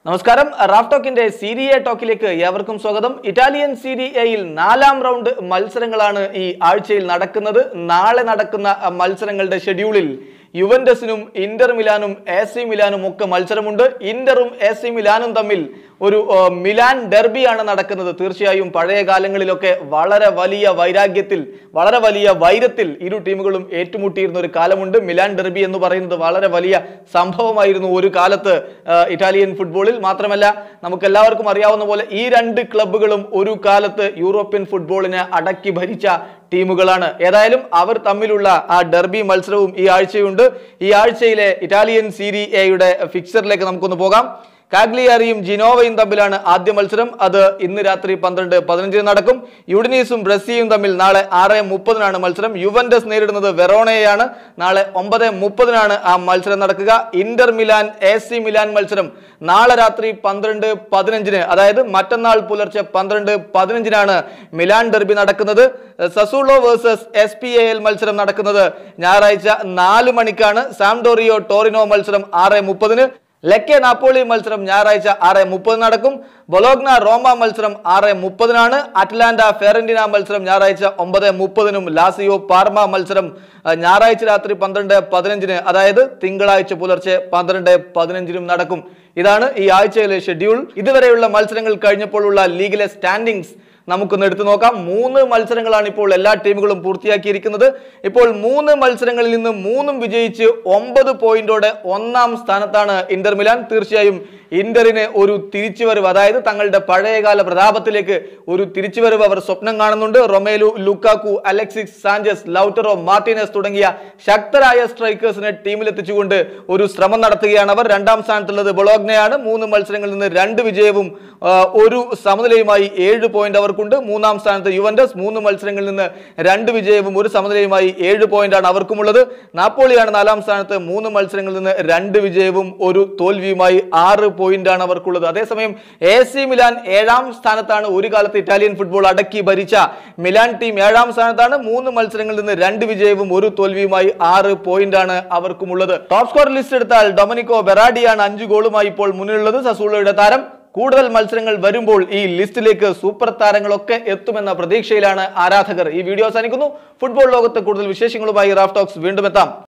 നമസ്കാരം റാഫ് ടോക്കിന്റെ Serie A ടോക്കിലേക്ക് ഏവർക്കും സ്വാഗതം ഇറ്റാലിയൻ സീരി എയിൽ നാലാം റൗണ്ട് മത്സരങ്ങളാണ് ഈ ആഴ്ചയിൽ നടക്കുന്നത് നാളെ നടക്കുന്ന അ, മത്സരങ്ങളുടെ ഷെഡ്യൂളിൽ യുവന്റസിനും ഇന്റർ മിലാനും എ സി മിലാനും ഒക്കെ മത്സരമുണ്ട് ഇന്ററും എ സി മിലാനും തമ്മിൽ ഒരു ആ, മിലാൻ ഡെർബിയാണ് നടക്കുന്നത് തീർച്ചയായും പഴയ കാലങ്ങളിലൊക്കെ വളരെ വലിയ വൈരാഗ്യത്തിൽ വളരെ വലിയ വൈരത്തിൽ ഇരു ടീമുകളും ഏറ്റുമുട്ടിയിരുന്ന ഒരു കാലമുണ്ട് മിലാൻ ഡെർബി എന്ന് പറയുന്നത് വളരെ വലിയ സംഭവമായിരുന്നു ഒരു കാലത്ത് ആ, ഇറ്റാലിയൻ ഫുട്ബോളിൽ മാത്രമല്ല നമുക്ക് എല്ലാവർക്കും അറിയാവുന്ന പോലെ ഈ രണ്ട് ക്ലബ്ബുകളും ഒരു കാലത്ത് യൂറോപ്യൻ ഫുട്ബോളിനെ അടക്കി ഭരിച്ച ടീമുകളാണ് ഏതായാലും അവർ തമ്മിലുള്ള ആ ഡെർബി മത്സരവും ഈ ആഴ്ചയുണ്ട് ഈ ആഴ്ചയിലെ ഇറ്റാലിയൻ സീരി എയുടെ ഫിക്സറിലേക്ക് നമുക്കൊന്ന് പോകാം കാഗ്ലിയാറിയും ജിനോവയും തമ്മിലാണ് ആദ്യ മത്സരം അത് ഇന്ന് രാത്രി പന്ത്രണ്ട് പതിനഞ്ചിന് നടക്കും യുഡിനീസും ബ്രസിയും തമ്മിൽ നാളെ ആറ് മുപ്പതിനാണ് മത്സരം യുവന്റസ് നേരിടുന്നത് വെറോണയെയാണ് നാളെ ഒമ്പത് മുപ്പതിനാണ് ആ മത്സരം നടക്കുക Inter Milan A C Milan മത്സരം നാളെ രാത്രി പന്ത്രണ്ട് പതിനഞ്ചിന് അതായത് മറ്റന്നാൾ പുലർച്ചെ പന്ത്രണ്ട് പതിനഞ്ചിനാണ് മിലാൻ ഡെർബി നടക്കുന്നത് Sassuolo versus S P L മത്സരം നടക്കുന്നത് ഞായറാഴ്ച നാല് മണിക്കാണ് സാംഡോറിയോ ടോറിനോ മത്സരം ആറ് മുപ്പതിന് ലെക്കെ നാപ്പോളി മത്സരം ഞായറാഴ്ച ആറ് മുപ്പത് നടക്കും ബൊലോഗ്ന റോമ മത്സരം ആറ് മുപ്പതിനാണ് അറ്റ്ലാന്റ ഫെറന്റിന മത്സരം ഞായറാഴ്ച ഒമ്പത് മുപ്പതിനും ലാസിയോ പാർമ മത്സരം ആ, ഞായറാഴ്ച രാത്രി പന്ത്രണ്ട് പതിനഞ്ചിന് അതായത് തിങ്കളാഴ്ച പുലർച്ചെ പന്ത്രണ്ട് പതിനഞ്ചിനും നടക്കും ഇതാണ് ഈ ആഴ്ചയിലെ ഷെഡ്യൂൾ ഇതുവരെയുള്ള മത്സരങ്ങൾ കഴിഞ്ഞപ്പോഴുള്ള ലീഗിലെ സ്റ്റാൻഡിങ്സ് നമുക്കൊന്ന് എടുത്തു നോക്കാം മൂന്ന് മത്സരങ്ങളാണ് ഇപ്പോൾ എല്ലാ ടീമുകളും പൂർത്തിയാക്കിയിരിക്കുന്നത് ഇപ്പോൾ മൂന്ന് മത്സരങ്ങളിൽ നിന്ന് മൂന്നും വിജയിച്ച് ഒമ്പത് പോയിന്റോടെ ഒന്നാം സ്ഥാനത്താണ് ഇന്റർ മിലാൻ തീർച്ചയായും ഇന്ററിന് ഒരു തിരിച്ചുവരവ് അതായത് തങ്ങളുടെ പഴയകാല പ്രതാപത്തിലേക്ക് ഒരു തിരിച്ചുവരവ് അവർ സ്വപ്നം കാണുന്നുണ്ട് Romelu Lukaku Alexis Sanchez Lautaro Martinez തുടങ്ങിയ ശക്തരായ സ്ട്രൈക്കേഴ്സിനെ ടീമിലെത്തിച്ചുകൊണ്ട് ഒരു ശ്രമം നടത്തുകയാണ് അവർ രണ്ടാം സ്ഥാനത്തുള്ളത് ബൊളോഗ്നയാണ് മൂന്ന് മത്സരങ്ങളിൽ നിന്ന് രണ്ട് വിജയവും ആ, ഒരു സമനിലയുമായി ഏഴ് പോയിന്റ് അവർക്കുണ്ട് മൂന്നാം സ്ഥാനത്ത് യുവന്റസ് മൂന്ന് മത്സരങ്ങളിൽ നിന്ന് രണ്ട് വിജയവും ഒരു സമനിലയുമായി ഏഴ് പോയിന്റാണ് അവർക്കുമുള്ളത് നാപ്പോളിയാണ് നാലാം സ്ഥാനത്ത് മൂന്ന് മത്സരങ്ങളിൽ നിന്ന് രണ്ട് വിജയവും ഒരു തോൽവിയുമായി ആറ് പോയിന്റാണ് അവർക്കുള്ളത് അതേസമയം എ സി മിലാൻ ഏഴാം സ്ഥാനത്താണ് ഒരു കാലത്ത് ഇറ്റാലിയൻ ഫുട്ബോൾ അടക്കി ഭരിച്ച മിലാൻ ടീം ഏഴാം സ്ഥാനത്താണ് മൂന്ന് മത്സരങ്ങളിൽ നിന്ന് രണ്ട് വിജയവും ഒരു തോൽവിയുമായി ആറ് പോയിന്റാണ് അവർക്കുമുള്ളത് ടോപ്പ് സ്കോർ ലിസ്റ്റ് എടുത്താൽ ഡൊമിനിക്കോ ബെറാഡിയാണ് അഞ്ച് ഗോളുമായി ഇപ്പോൾ മുന്നിലുള്ളത് സസൂളയുടെ താരം കൂടുതൽ മത്സരങ്ങൾ വരുമ്പോൾ ഈ ലിസ്റ്റിലേക്ക് സൂപ്പർ താരങ്ങളൊക്കെ എത്തുമെന്ന പ്രതീക്ഷയിലാണ് ആരാധകർ ഈ വീഡിയോ അവസാനിക്കുന്നു ഫുട്ബോൾ ലോകത്ത് കൂടുതൽ വിശേഷങ്ങളുമായി റാഫ് ടോക്സ് വീണ്ടും എത്താം